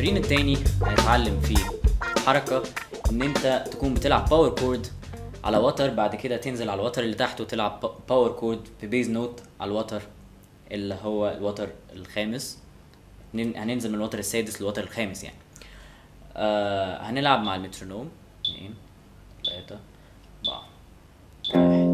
التمرين التاني هنتعلم فيه حركة ان انت تكون بتلعب باور كورد على وتر بعد كده تنزل على الوتر اللي تحته تلعب باور كورد في بيز نوت على الوتر اللي هو الوتر الخامس نن- هننزل من الوتر السادس للوتر الخامس يعني آه هنلعب مع المترونوم اتنين تلاتة أربعة واحد